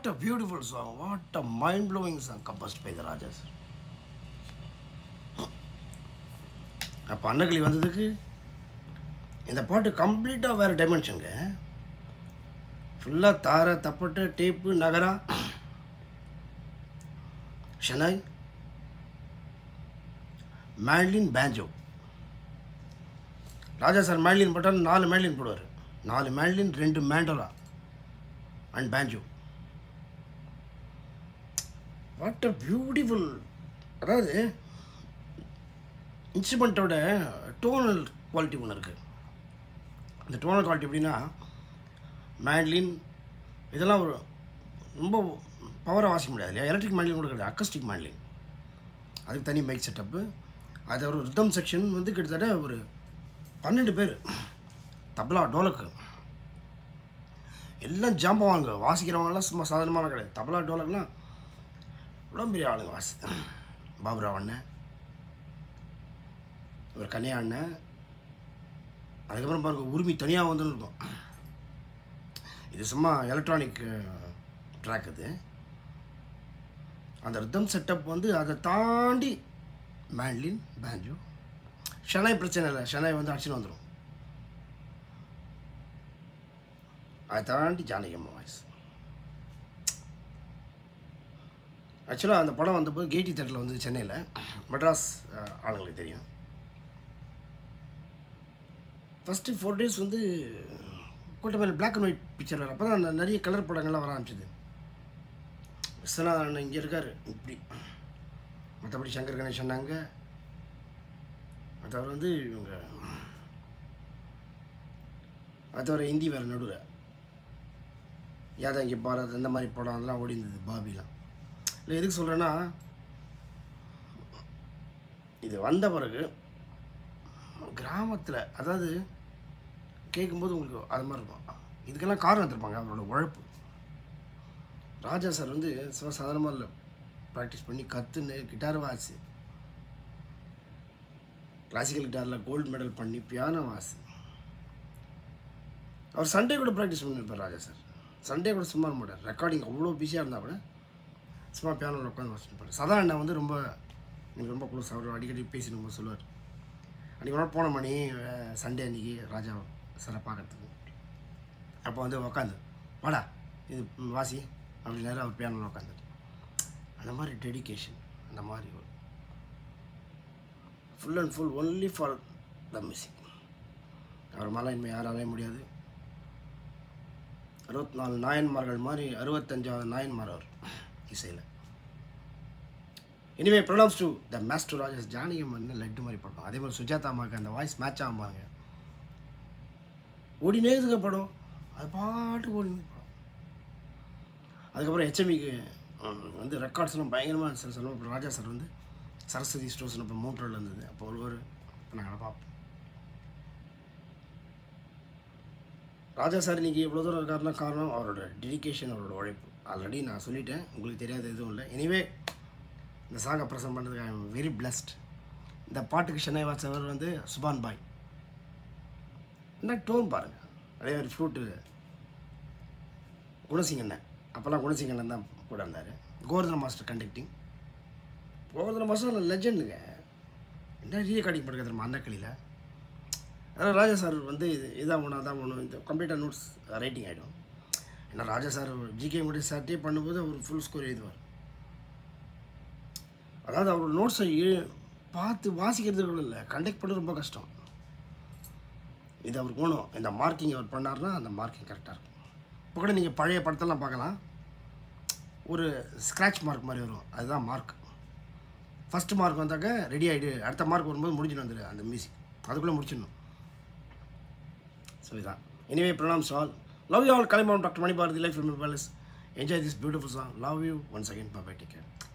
a beautiful song what a mind blowing song composed by the Raja sir அப்போ அன்னக்கிளி வந்ததுக்கு இந்த பாட்டு கம்ப்ளீட்டாக வேறு டைமென்ஷனுங்க ஃபுல்லாக தார தப்பட்டு டேப்பு நகரா shehnai mandolin banjo Raja sir mandolin போட்டால் நாலு மேட்லின் போடுவார் நாலு மேட்லின் ரெண்டு mandola and banjo what a beautiful அதாவது இன்ஸ்ட்ருமெண்ட்டோட டோனல் குவாலிட்டி ஒன்று இருக்குது அந்த டோனல் குவாலிட்டி எப்படின்னா மேட்லின் இதெல்லாம் ஒரு ரொம்ப பவராக வாசிக்க முடியாது இல்லையா எலக்ட்ரிக் மேட்லின் கூட கிடையாது அக்கஸ்டிக் மேட்லின் அதுக்கு தனி மைக் செட்டப்பு அது ஒரு ரிதம் செக்ஷன் வந்து கிட்டத்தட்ட ஒரு பன்னெண்டு பேர் தப்லா டோலக்கு எல்லாம் ஜாம்பவாங்க வாசிக்கிறவங்கலாம் சும்மா சாதாரணமான கிடையாது தபலா டோலக்லாம் இவ்வளோ பெரிய ஆளுங்க வாசி பாபுராவ் அண்ணன் இவர் கன்னியா அண்ணன் அதுக்கப்புறம் பாருங்க உரிமை தனியாக வந்துன்னு இருக்கும் இது சும்மா எலக்ட்ரானிக் ட்ராக் இது அந்த ரிதம் செட்டப் வந்து அதை தாண்டி மேண்ட்லின் பேஞ்சோ ஷனாய் பிரச்சனை இல்லை ஷனாய் வந்து அடிச்சுன்னு வந்துடும் அதை தாண்டி ஜானகி அம்மா வாய்ஸ் ஆக்சுவலாக அந்த படம் வந்தபோது கேடி தேட்டரில் வந்து சென்னையில் மெட்ராஸ் அஹ், ஆளுங்களுக்கு தெரியும் ஃபஸ்ட்டு ஃபோர் டேஸ் வந்து கோட்டமேல பிளாக் அண்ட் ஒயிட் பிக்சர் வர அப்போ தான் நிறைய கலர் படங்கள்லாம் வர ஆரம்பிச்சிது விஸ்வநாதன் இங்கே இருக்கார் இப்படி மற்றபடி சங்கர் கணேஷ் சொன்னாங்க மற்றவர் வந்து இவங்க அது தவிர ஹிந்தி வேறு நடுவில் யாதா இங்கே பாரத் அந்த மாதிரி படம் அதெல்லாம் ஓடி இருந்தது பாபிலாம் இல்லை எதுக்கு சொல்கிறேன்னா இது வந்த பிறகு கிராமத்தில் அதாவது கேட்கும்போது உங்களுக்கு அது மாதிரி இருக்கும் இதுக்கெல்லாம் காரணம் எடுத்திருப்பாங்க அவரோட உழைப்பு ராஜா சார் வந்து சும்மா சாதாரணமாக இல்லை ப்ராக்டிஸ் பண்ணி கற்றுன்னு கிட்டார் வாசி கிளாசிக்கல் கிட்டாரில் கோல்டு மெடல் பண்ணி பியானோ வாசி அவர் சண்டே கூட ப்ராக்டிஸ் பண்ணியிருப்பார் ராஜா சார் சண்டே கூட சும்மா இருக்க மாட்டார் ரெக்கார்டிங் அவ்வளோ பிஸியாக இருந்தால் கூட சும்மா பியானோவில் உட்காந்து வாசிப்பார் சதா அண்ணா வந்து ரொம்ப எனக்கு ரொம்ப க்ளோஸ் அவர் அடிக்கடி பேசி ரொம்ப சொல்லுவார் அன்றைக்கி ஒரு நாள் போன மணி சண்டே அன்றைக்கி ராஜா சாரை பார்க்கறதுக்கு அப்போ வந்து உக்காந்து வாடா இது ம், வாசி அப்படி நேரம் அவர் பியானோவில் உட்காந்து அந்த மாதிரி டெடிகேஷன் அந்த மாதிரி ஒரு full and full only for the music அவர் மேலே இனிமேல் யாராலையும் முடியாது அறுபத்தி நாலு நாயன்மார்கள் மாதிரி அறுபத்தஞ்சாவது நாயன்மார் அவர் இசையில் இனிமே ப்ரொனவுன்ஸ் டு த மாஸ்டர் ராஜஸ் ஜானகம் வந்து லட்டு மாதிரி படம் அதே மாதிரி சுஜாதா அம்மாவுக்கு அந்த வாய்ஸ் மேட்ச் ஆகும்பாங்க ஓடினே இருக்க படம் அது பாட்டு ஓடினே படம் அதுக்கப்புறம் ஹெச்எம்இக்கு வந்து ரெக்கார்ட்ஸ்லாம் பயங்கரமாக சார் சொல்லுவோம் அப்புறம் ராஜா சார் வந்து சரஸ்வதி ஸ்டோர்ஸ்னு இப்போ மூன்றில் இருந்தது அப்போ ஒரு நாங்கள் பார்ப்போம் ராஜா சார் இன்னைக்கு இவ்வளோ தூரம் இருக்காருன்னா காரணம் அவரோட டெடிகேஷன் அவரோட உழைப்பு ஆல்ரெடி நான் சொல்லிட்டேன் உங்களுக்கு தெரியாத எதுவும் இல்லை எனிவே இந்த சாங்கை ப்ரெசென்ட் பண்ணதுக்கு ஐ எம் வெரி பிளஸ்ட் இந்த பாட்டுக்கு சென்னை வாட்சவர் வந்து சுபான் பாய் என்ன டோன் பாருங்கள் அதே மாதிரி ஃப்ளூட்டு குணசிங்கண்ணன் அப்போல்லாம் குணசிங்கண்ணன் தான் கூட இருந்தார் Govardhana master conducting Govardhana master லெஜெண்டுங்க என்ன ரீ ரெக்கார்டிங் பண்ணுறது தெரியுமா அன்னக்கிளியில் அதாவது ராஜா சார் வந்து இது இதான் ஒன்று அதான் ஒன்று இந்த கம்ப்ளீட்டாக நோட்ஸ் ரைட்டிங் ஆகிடும் ஏன்னா ராஜா சார் ஜிகே முடி சார்ட்டே பண்ணும்போது அவர் ஃபுல் ஸ்கோர் எழுதுவார் அதாவது அவரோட நோட்ஸை பார்த்து வாசிக்கிறது கூட இல்லை கண்டக்ட் பண்ண ரொம்ப கஷ்டம் இது அவருக்கு வேணும் இந்த மார்க்கிங் அவர் பண்ணார்னா அந்த மார்க்கிங் கரெக்டாக இருக்கும் இப்போ கூட நீங்கள் பழைய படத்தெல்லாம் பார்க்கலாம் ஒரு ஸ்க்ராட்ச் மார்க் மாதிரி வரும் அதுதான் மார்க் ஃபஸ்ட்டு மார்க் வந்தாக்க ரெடி ஆகிடு அடுத்த மார்க் வரும்போது முடிஞ்சுட்டு வந்துடு அந்த மியூசிக் அதுக்குள்ளே முடிச்சிடணும் ஸோ இதான் எனிவே ப்ரோனாம்ஸ் ஆல் லவ் யூ ஆல் கலைமாவன் doctor Manibharathi life film palace enjoy this beautiful song love you once again Baba take care